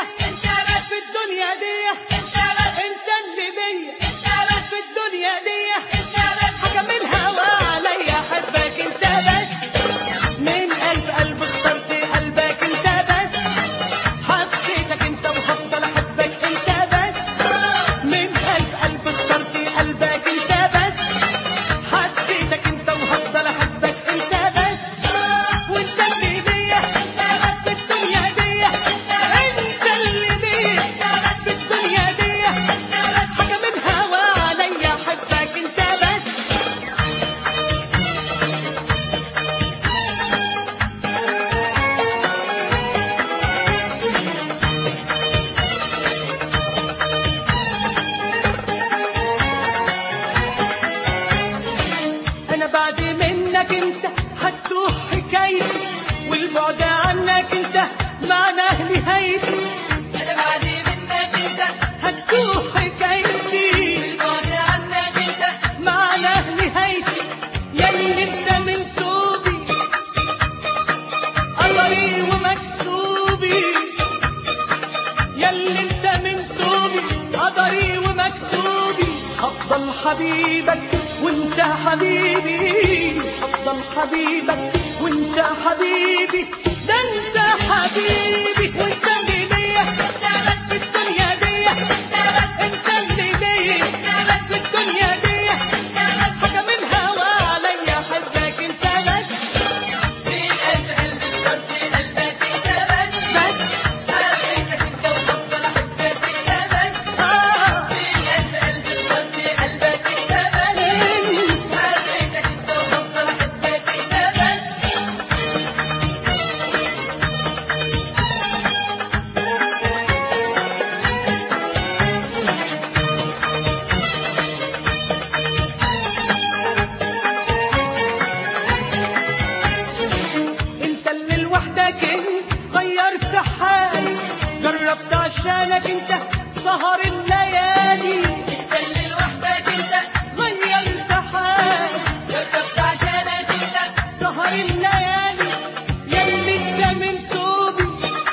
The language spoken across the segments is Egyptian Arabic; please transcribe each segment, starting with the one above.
بيا انت بس في الدنيا دي انت بس انت اللي بيا انت بس في الدنيا دي انت بس حكم الهوى عليا حبك انت بس من قلب قلب اخترت قلبك انت بس حبيتك انت وهفضل احبك انت بس من قلب قلب اخترت قلبك انت بس حبيتك انت وهفضل احبك انت بس وانت اللي بيا في الدنيا دي انت اللي بيا في الدنيا دي حكم الهوى عليا حبك انت بس انا بعد منك انت هتوه حكايتي والبعد عنك انت معناه نهايتي انا بعد منك انت هتوه حكايتي البعد عنك انت معناه نهايتي ياللي انت من ثوبي قدري ومكتوبي ياللي انت من ثوبي قدري ومكتوبي هفضل حبيبك وانت حبيبي هفضل حبيبك وانت حبيبي ده انت حبيبي وانت اللي ليا في الدنيا دي انت اللي ليا في الدنيا دي حكم الهوى عليا حبك انت بس في قلب قلب اخترت قلبك انت بس بس حبيتك انت وهفضل احبك انت بس آه في قلب قلب اخترت قلبك انت بس حبيتك انت وهفضل احبك انت بس انت اللي لوحدك انت غيرت حالي جربت عشانك انت سهر الليالي انت اللي لوحدك انت غيرت حالي جربت عشانك انت سهر الليالي ياللي انت من ثوبي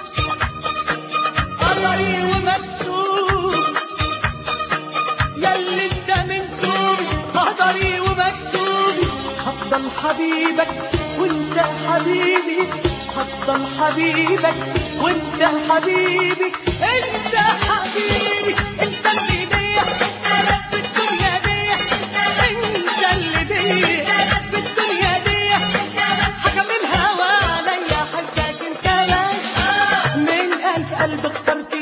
قدري ومكتوب ياللي انت من ثوبي قدري ومكتوبي هفضل حبيبك وانت حبيبي هفضل حبيبك وانت حبيبي انت حبيبي انت اللي بيا في الدنيا دي انت اللي بيا في الدنيا دي حكم الهوى عليا حبك انت بس من قلب قلب اخترت